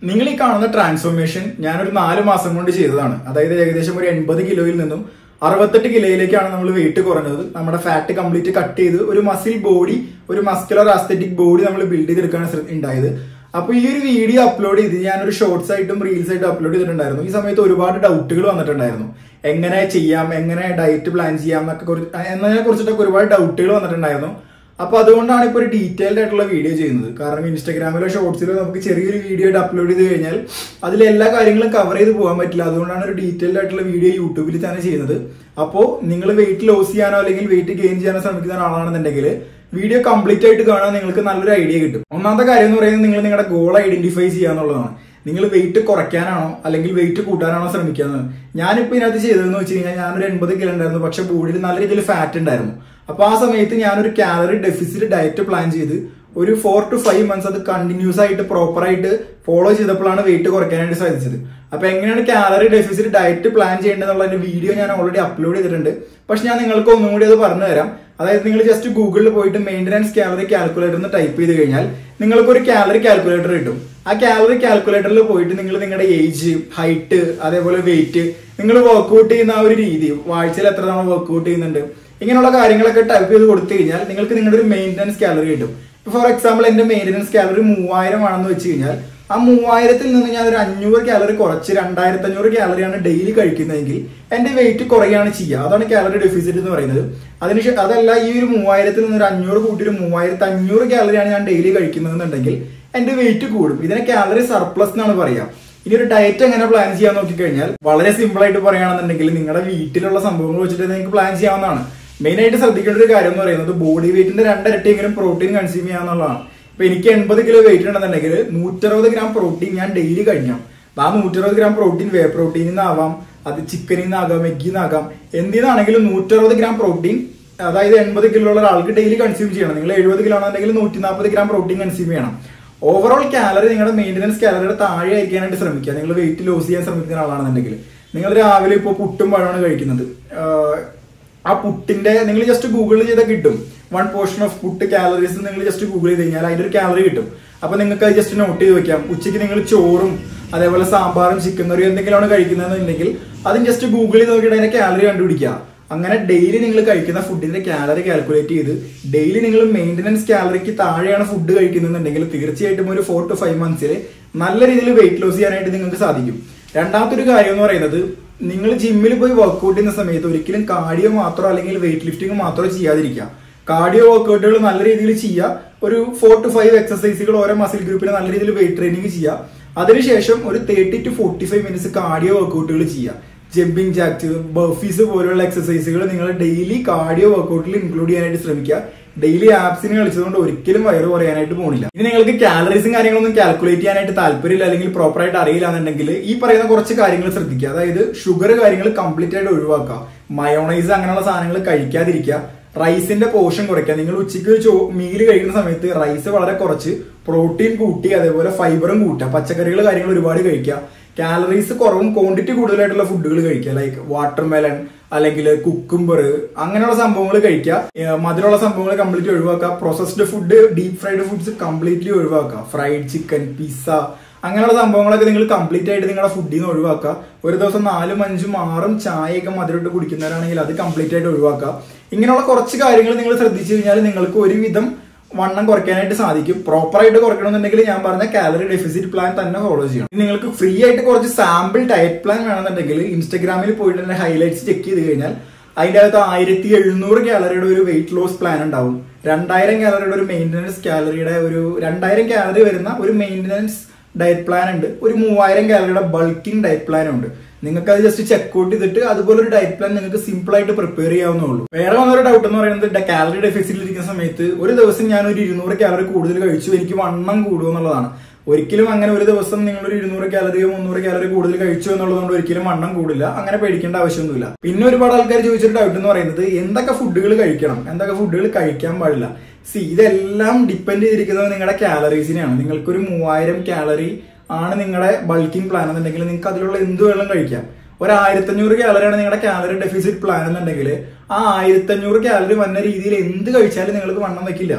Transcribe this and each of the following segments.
നിങ്ങൾ ഈ കാണുന്ന ട്രാൻസ്ഫോർമേഷൻ ഞാനൊരു നാല് മാസം കൊണ്ട് ചെയ്തതാണ് അതായത് ഏകദേശം ഒരു എൺപത് കിലോയിൽ നിന്നും അറുപത്തെട്ട് കിലോയിലേക്കാണ് നമ്മൾ വെയിറ്റ് കുറഞ്ഞത് നമ്മുടെ ഫാറ്റ് കംപ്ലീറ്റ് കട്ട് ചെയ്ത് ഒരു മസിൽ ബോഡി ഒരു മസ്കുലർ ആസ്തറ്റിക് ബോഡി നമ്മൾ ബിൽഡ് ചെയ്തെടുക്കാണ് ശ്ര- ഉണ്ടായത് അപ്പൊ ഈ ഒരു വീഡിയോ അപ്ലോഡ് ചെയ്ത് ഞാനൊരു ഷോർട്സ് ആയിട്ടും റീൽസ് ആയിട്ടും അപ്ലോഡ് ചെയ്തിട്ടുണ്ടായിരുന്നു ഈ സമയത്ത് ഒരുപാട് ഡൗട്ടുകൾ വന്നിട്ടുണ്ടായിരുന്നു എങ്ങനെ ചെയ്യാം എങ്ങനെ ഡയറ്റ് പ്ലാൻ ചെയ്യാം എന്നൊക്കെ കുറി- എന്നതിനെ കുറിച്ചിട്ടൊക്കെ ഒരുപാട് ഡൗട്ടുകൾ വന്നിട്ടുണ്ടായിരുന്നു അപ്പൊ അതുകൊണ്ടാണ് ഇപ്പൊ ഒരു ഡീറ്റെയിൽഡ് ആയിട്ടുള്ള വീഡിയോ ചെയ്യുന്നത് കാരണം ഇൻസ്റ്റാഗ്രാമിലോ ഷോർട്സിലോ നമുക്ക് ചെറിയൊരു വീഡിയോ ആയിട്ട് അപ്ലോഡ് ചെയ്ത് കഴിഞ്ഞാൽ അതിൽ എല്ലാ കാര്യങ്ങളും കവർ ചെയ്ത് പോകാൻ പറ്റില്ല അതുകൊണ്ടാണ് ഒരു ഡീറ്റെയിൽഡ് ആയിട്ടുള്ള വീഡിയോ യൂട്യൂബിൽ തന്നെ ചെയ്യുന്നത് അപ്പോൾ നിങ്ങൾ വെയിറ്റ് ലോസ് ചെയ്യാനോ അല്ലെങ്കിൽ വെയിറ്റ് ഗെയിൻ ചെയ്യാനോ ശ്രമിക്കുന്ന ഒരാളാണെന്നുണ്ടെങ്കിൽ വീഡിയോ കംപ്ലീറ്റ് ആയിട്ട് കാണാൻ നിങ്ങൾക്ക് നല്ലൊരു ഐഡിയ കിട്ടും ഒന്നാമത്തെ കാര്യം എന്ന് പറയുന്നത് നിങ്ങൾ നിങ്ങളുടെ ഗോൾ ഐഡന്റിഫൈ ചെയ്യുക എന്നുള്ളതാണ് നിങ്ങൾ വെയിറ്റ് കുറയ്ക്കാനാണോ അല്ലെങ്കിൽ വെയിറ്റ് കൂട്ടാനാണോ ശ്രമിക്കുന്നത് ഞാനിപ്പോ ഇതിനകത്ത് ചെയ്തതെന്ന് വെച്ച് കഴിഞ്ഞാൽ ഞാനൊരു എൺപത് കിലോ ഉണ്ടായിരുന്നു പക്ഷെ ബോഡിയിൽ നല്ല രീതിയിൽ ഫാറ്റ് ഉണ്ടായിരുന്നു അപ്പൊ ആ സമയത്ത് ഞാനൊരു കാലറി ഡെഫിസിറ്റ് ഡയറ്റ് പ്ലാൻ ചെയ്ത് ഒരു ഫോർ ടു ഫൈവ് മന്ത്സ് അത് കണ്ടിന്യൂസ് ആയിട്ട് പ്രോപ്പർ ആയിട്ട് ഫോളോ ചെയ്തപ്പോഴാണ് വെയിറ്റ് കുറയ്ക്കാനായിട്ട് സാധിച്ചത് അപ്പൊ എങ്ങനെയാണ് കാലറി ഡെഫിസിറ്റ് ഡയറ്റ് പ്ലാൻ ചെയ്യേണ്ടതെന്നുള്ള വീഡിയോ ഞാൻ ഓൾറെഡി അപ്ലോഡ് ചെയ്തിട്ടുണ്ട് പക്ഷെ ഞാൻ നിങ്ങൾക്ക് ഒന്നും കൂടി അത് പറഞ്ഞു തരാം അതായത് നിങ്ങൾ ജസ്റ്റ് ഗൂഗിളിൽ പോയിട്ട് മെയിൻ്റനൻസ് കാലറി കാൽക്കുലേറ്റർ എന്ന് ടൈപ്പ് ചെയ്ത് കഴിഞ്ഞാൽ നിങ്ങൾക്ക് ഒരു കാലറി കാൽക്കുലേറ്റർ കിട്ടും ആ കാലറി കാൽക്കുലേറ്ററിൽ പോയിട്ട് നിങ്ങൾ നിങ്ങളുടെ ഏജ് ഹൈറ്റ് അതേപോലെ വെയിറ്റ് നിങ്ങൾ വർക്ക്ഔട്ട് ചെയ്യുന്ന ആ ഒരു രീതി ആഴ്ചയിൽ എത്ര തവണ വർക്ക്ഔട്ട് ചെയ്യുന്നുണ്ട് ഇങ്ങനെയുള്ള കാര്യങ്ങളൊക്കെ ടൈപ്പ് ചെയ്ത് കൊടുത്തു കഴിഞ്ഞാൽ നിങ്ങൾക്ക് നിങ്ങളുടെ ഒരു മെയിൻ്റനൻസ് കാലറി കിട്ടും ഫോർ എക്സാമ്പിൾ എന്റെ മെയിൻ്റനൻസ് കാലറി മൂവായിരം ആണെന്ന് വെച്ച് കഴിഞ്ഞാൽ ആ മൂവായിരത്തിൽ നിന്ന് ഞാൻ ഒരു അഞ്ഞൂറ് കാലറി കുറച്ച് രണ്ടായിരത്തി അഞ്ഞൂറ് കാലറിയാണ് ഡെയിലി കഴിക്കുന്നതെങ്കിൽ എന്റെ വെയിറ്റ് കുറയുകയാണ് ചെയ്യുക അതാണ് കാലറി ഡെഫിസിറ്റ് എന്ന് പറയുന്നത് അതിന് അതല്ല ഈ ഒരു മൂവായിരത്തിൽ നിന്ന് ഒരു അഞ്ഞൂറ് കൂട്ടി ഒരു മൂവായിരത്തി അഞ്ഞൂറ് കാലറിയാണ് ഞാൻ ഡെയിലി കഴിക്കുന്നതെന്നുണ്ടെങ്കിൽ എന്റെ വെയിറ്റ് കൂടും ഇതിനെ കാലറി സർപ്ലസ് എന്നാണ് പറയാം ഇനി ഒരു ഡയറ്റ് എങ്ങനെ പ്ലാൻ ചെയ്യാൻ നോക്കിക്കഴിഞ്ഞാൽ വളരെ സിമ്പിൾ ആയിട്ട് പറയുകയാണെന്നുണ്ടെങ്കിൽ നിങ്ങളുടെ വീട്ടിലുള്ള സംഭവങ്ങൾ വെച്ചിട്ട് നിങ്ങൾക്ക് പ്ലാൻ ചെയ്യാവുന്നതാണ് മെയിൻ ആയിട്ട് ശ്രദ്ധിക്കേണ്ട ഒരു കാര്യം എന്ന് പറയുന്നത് ബോഡി വെയിറ്റിന്റെ രണ്ടിരട്ടിയെങ്കിലും പ്രോട്ടീൻ കൺസ്യൂം ചെയ്യാന്നുള്ളതാണ് ഇപ്പൊ എനിക്ക് എൺപത് കിലോ വെയിറ്റ് ഉണ്ടെന്നുണ്ടെങ്കിൽ നൂറ്ററുപത് ഗ്രാം പ്രോട്ടീൻ ഞാൻ ഡെയിലി കഴിക്കണം ആ നൂറ്ററുപത് ഗ്രാം പ്രോട്ടീൻ വേ പ്രോട്ടീനിൽ നിന്നാവാം അത് ചിക്കനിൽ നിന്നാകാം എഗ്ഗിൽ നിന്നാകാം എന്തിനാണെങ്കിലും നൂറ്ററുപത് ഗ്രാം പ്രോട്ടീൻ അതായത് എൺപത് കിലോ ഉള്ള ഒരാൾക്ക് ഡെയിലി കൺസ്യൂം ചെയ്യണം നിങ്ങൾ എഴുപത് കിലോ ആണെന്നുണ്ടെങ്കിൽ നൂറ്റി നാൽപ്പത് ഗ്രാം പ്രോട്ടീൻ കൺസ്യൂം ചെയ്യണം ഓവറോൾ കാലറി നിങ്ങളുടെ മെയിൻ്റനൻസ് കാലറിയുടെ താഴെ ആയിരിക്കാനായിട്ട് ശ്രമിക്കുക നിങ്ങൾ വെയിറ്റ് ലോസ് ചെയ്യാൻ ശ്രമിക്കുന്ന ആളാണെന്നുണ്ടെങ്കിൽ നിങ്ങൾ രാവിലെ ഇപ്പോൾ പുട്ടും പഴമാണ് കഴിക്കുന്നത് ആഹ് ആ പുട്ടിന്റെ നിങ്ങൾ ജസ്റ്റ് ഗൂഗിളിൽ ചെയ്താൽ കിട്ടും one portion of puttu calories നിങ്ങൾ ജസ്റ്റ് ഗൂഗിൾ ചെയ്ത് കഴിഞ്ഞാൽ അതിന്റെ ഒരു കാലറി കിട്ടും അപ്പൊ നിങ്ങൾക്ക് അത് ജസ്റ്റ് നോട്ട് ചെയ്ത് വെക്കാം ഉച്ചയ്ക്ക് നിങ്ങൾ ചോറും അതേപോലെ സാമ്പാറും ചിക്കൻ കറിയും എന്തെങ്കിലുമാണ് കഴിക്കുന്നതെന്നുണ്ടെങ്കിൽ അതും ജസ്റ്റ് ഗൂഗിൾ ചെയ്ത് നോക്കിയിട്ട് അതിന്റെ കാലറി കണ്ടുപിടിക്കുക അങ്ങനെ ഡെയിലി നിങ്ങൾ കഴിക്കുന്ന ഫുഡിന്റെ കാലറി കാൽക്കുലേറ്റ് ചെയ്ത് ഡെയിലി നിങ്ങൾ മെയിൻ്റനൻസ് കാലറിക്ക് താഴെയാണ് ഫുഡ് കഴിക്കുന്നുണ്ടെങ്കിൽ തീർച്ചയായിട്ടും ഒരു ഫോർ ടു ഫൈവ് മന്ത്സിൽ നല്ല രീതിയിൽ വെയിറ്റ് ലോസ് ചെയ്യാനായിട്ട് നിങ്ങൾക്ക് സാധിക്കും രണ്ടാമത്തെ ഒരു കാര്യം എന്ന് പറയുന്നത് നിങ്ങൾ ജിമ്മിൽ പോയി വർക്ക്ഔട്ട് ചെയ്യുന്ന സമയത്ത് ഒരിക്കലും കാർഡിയോ മാത്രം അല്ലെങ്കിൽ വെയിറ്റ് ലിഫ്റ്റിംഗ് മാത്രം ചെയ്യാതിരിക്കുക കാർഡിയോ വർക്കൗട്ടുകൾ നല്ല രീതിയിൽ ചെയ്യുക ഒരു ഫോർ ടു ഫൈവ് എക്സസൈസുകൾ ഓരോ മസിൽ ഗ്രൂപ്പിന് നല്ല രീതിയിൽ വെയിറ്റ് ട്രെയിനിങ് ചെയ്യുക അതിനുശേഷം ഒരു thirty to forty five minutes cardio വർക്കൗട്ടുകൾ ചെയ്യുക ജമ്പിങ് ജാക്സ് ബർഫീസ് പോലുള്ള എക്സസൈസുകൾ നിങ്ങൾ ഡെയിലി കാർഡിയോ വർക്കൗട്ടിൽ ഇൻക്ലൂഡ് ചെയ്യാനായിട്ട് ശ്രമിക്കുക ഡെയിലി ആപ്സിന് കളിച്ചതുകൊണ്ട് ഒരിക്കലും വയറ് കുറയാനായിട്ട് പോകുന്നില്ല ഇനി നിങ്ങൾക്ക് കാലറീസും കാര്യങ്ങളൊന്നും കാൽക്കുലേറ്റ് ചെയ്യാനായിട്ട് താല്പര്യമില്ല അല്ലെങ്കിൽ പ്രോപ്പർ ആയിട്ട് അറിയില്ല എന്നുണ്ടെങ്കിൽ ഈ പറയുന്ന കുറച്ച് കാര്യങ്ങൾ ശ്രദ്ധിക്കുക അതായത് ഷുഗർ കാര്യങ്ങൾ കംപ്ലീറ്റ് ആയിട്ട് ഒഴിവാക്കുക മയോണൈസ് അങ്ങനെയുള്ള സാധനങ്ങൾ കഴിക്കാതിരിക്കുക റൈസിന്റെ പോർഷൻ കുറയ്ക്കുക നിങ്ങൾ ഉച്ചയ്ക്ക് ചോ മീല് കഴിക്കുന്ന സമയത്ത് റൈസ് വളരെ കുറച്ച് പ്രോട്ടീൻ കൂട്ടി അതേപോലെ ഫൈബറും കൂട്ടുക പച്ചക്കറികൾ കാര്യങ്ങൾ ഒരുപാട് കഴിക്കുക കാലറീസ് കുറവും ക്വാണ്ടിറ്റി കൂടുതലായിട്ടുള്ള ഫുഡുകൾ കഴിക്കുക ലൈക്ക് വാട്ടർമെലൺ അല്ലെങ്കിൽ കുക്കുംബർ അങ്ങനെയുള്ള സംഭവങ്ങൾ കഴിക്കുക ഏഹ് മധുരമുള്ള സംഭവങ്ങൾ കംപ്ലീറ്റ്ലി ഒഴിവാക്കുക processed food deep fried foods completely ഒഴിവാക്കുക ഫ്രൈഡ് ചിക്കൻ പിസ്സ അങ്ങനെയുള്ള സംഭവങ്ങളൊക്കെ നിങ്ങൾ കംപ്ലീറ്റ് ആയിട്ട് നിങ്ങളുടെ ഫുഡിൽ നിന്ന് ഒഴിവാക്കുക ഒരു ദിവസം നാലും അഞ്ചും ആറും ചായയൊക്കെ മധുരമിട്ട് കുടിക്കുന്നവരാണെങ്കിൽ അത് കംപ്ലീറ്റ് ആയിട്ട് ഒഴിവാക്കുക ഇങ്ങനെയുള്ള കുറച്ച് കാര്യങ്ങൾ നിങ്ങൾ ശ്രദ്ധിച്ചു കഴിഞ്ഞാൽ നിങ്ങൾക്ക് ഒരുവിധം വണ്ണം കുറയ്ക്കാനായിട്ട് സാധിക്കും പ്രോപ്പർ ആയിട്ട് കുറയ്ക്കണമെന്നുണ്ടെങ്കിൽ ഞാൻ പറഞ്ഞ കാലറി ഡെഫിസിറ്റ് പ്ലാൻ തന്നെ ഫോളോ ചെയ്യണം ഇനി നിങ്ങൾക്ക് ഫ്രീ ആയിട്ട് കുറച്ച് സാമ്പിൾ ഡയറ്റ് പ്ലാൻ വേണമെന്നുണ്ടെങ്കിൽ ഇൻസ്റ്റാഗ്രാമിൽ പോയിട്ട് തന്നെ ഹൈലൈറ്റ്സ് ചെക്ക് ചെയ്ത് കഴിഞ്ഞാൽ അതിന്റെ അകത്ത് ആയിരത്തി എഴുന്നൂറ് കാലറിയുടെ ഒരു വെയിറ്റ് ലോസ് പ്ലാൻ ഉണ്ടാവും രണ്ടായിരം കാലറിയുടെ ഒരു മെയിൻ്റനൻസ് കാലറിയുടെ ഒരു രണ്ടായിരം കാലറി വരുന്ന ഒരു മെയിൻ്റനൻസ് ഡയറ്റ് പ്ലാൻ ഉണ്ട് ഒരു മൂവായിരം കാലറിയുടെ ബൾക്കിംഗ് ഡയറ്റ് പ്ലാൻ ഉണ്ട് നിങ്ങൾക്ക് അത് ജസ്റ്റ് ചെക്കൗട്ട് ചെയ്തിട്ട് അതുപോലെ ഒരു ഡയറ്റ് പ്ലാൻ നിങ്ങൾക്ക് സിമ്പിൾ ആയിട്ട് പ്രിപ്പയർ ചെയ്യാവുന്നുള്ളൂ വേറെ വന്നൊരു ഡൗട്ട് എന്ന് പറയുന്നത് കാലറി ഡെഫിസിറ്റിൽ ഇരിക്കുന്ന സമയത്ത് ഒരു ദിവസം ഞാൻ ഒരു ഇരുന്നൂറ് കാലറി കൂടുതൽ കഴിച്ചു എനിക്ക് വണ്ണം കൂടുക എന്നുള്ളതാണ് ഒരിക്കലും അങ്ങനെ ഒരു ദിവസം നിങ്ങൾ ഒരു ഇരുന്നൂറ് കാലറിയോ മുന്നൂറ് കാലറി കൂടുതൽ കഴിച്ചു എന്നുള്ളതുകൊണ്ട് ഒരിക്കലും വണ്ണം കൂടില്ല അങ്ങനെ പേടിക്കേണ്ട ആവശ്യമൊന്നുമില്ല പിന്നെ ഒരുപാട് ആൾക്കാർ ചോദിച്ചൊരു ഡൗട്ട് എന്ന് പറയുന്നത് എന്തൊക്കെ ഫുഡുകൾ കഴിക്കണം എന്തൊക്കെ ഫുഡുകൾ കഴിക്കാൻ പാടില്ല സി ഇതെല്ലാം ഡിപ്പെൻഡ് ചെയ്തിരിക്കുന്നത് നിങ്ങളുടെ കാലറീസിനെയാണ് നിങ്ങൾക്കൊരു മൂവായിരം കാലറി ആണ് നിങ്ങളുടെ ബൾക്കിംഗ് പ്ലാൻ എന്നുണ്ടെങ്കിൽ നിങ്ങൾക്ക് അതിലുള്ള എന്ത് വെള്ളം കഴിക്കാം ഒരു ആയിരത്തഞ്ഞൂറ് കാലറിയാണ് നിങ്ങളുടെ കാലറി ഡെഫിസിറ്റ് പ്ലാൻ എന്നുണ്ടെങ്കിൽ ആ ആയിരത്തഞ്ഞൂറ് കാലറി വന്ന രീതിയിൽ എന്ത് കഴിച്ചാലും നിങ്ങൾക്ക് വണ്ണം വെക്കില്ല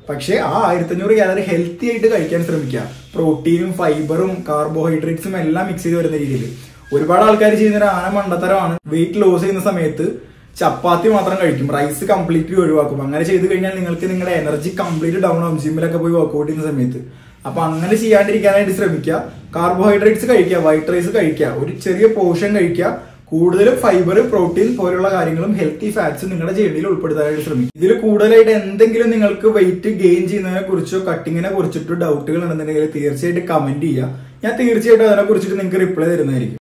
പക്ഷേ ആ ആയിരത്തഞ്ഞൂറ് കാലറി ഹെൽത്തി ആയിട്ട് കഴിക്കാൻ ശ്രമിക്കുക പ്രോട്ടീനും ഫൈബറും കാർബോഹൈഡ്രേറ്റ്സും എല്ലാം മിക്സ് ചെയ്ത് വരുന്ന രീതിയിൽ ഒരുപാട് ആൾക്കാർ ചെയ്യുന്ന ഒരു ആന മണ്ടത്തരമാണ് വെയിറ്റ് ലോസ് ചെയ്യുന്ന സമയത്ത് ചപ്പാത്തി മാത്രം കഴിക്കും റൈസ് കംപ്ലീറ്റ്ലി ഒഴിവാക്കും അങ്ങനെ ചെയ്ത് കഴിഞ്ഞാൽ നിങ്ങൾക്ക് നിങ്ങളുടെ എനർജി കംപ്ലീറ്റ് ഡൗൺ ആവും ജിമ്മിലൊക്കെ പോയി വർക്ക്ഔട്ട് ചെയ്യുന്ന സമയത്ത് അപ്പൊ അങ്ങനെ ചെയ്യാണ്ടിരിക്കാനായിട്ട് ശ്രമിക്കുക കാർബോഹൈഡ്രേറ്റ്സ് കഴിക്കുക വൈറ്റ് റൈസ് കഴിക്കുക ഒരു ചെറിയ പോർഷൻ കഴിക്കുക കൂടുതലും ഫൈബർ പ്രോട്ടീൻ പോലുള്ള കാര്യങ്ങളും ഹെൽത്തി ഫാറ്റ്സും നിങ്ങളുടെ ജേണിയിൽ ഉൾപ്പെടുത്താനായിട്ട് ശ്രമിക്കും ഇതിൽ കൂടുതലായിട്ട് എന്തെങ്കിലും നിങ്ങൾക്ക് വെയിറ്റ് ഗെയിൻ ചെയ്യുന്നതിനെ കുറിച്ചോ കട്ടിങ്ങിനെ കുറിച്ചിട്ടോ ഡൗട്ടുകൾ ഉണ്ടെന്നുണ്ടെങ്കിൽ തീർച്ചയായിട്ടും കമന്റ് ചെയ്യുക ഞാൻ തീർച്ചയായിട്ടും അതിനെ കുറിച്ചിട്ട് നിങ്ങൾക്ക് റിപ്ലൈ തരുന്നതായിരിക്കും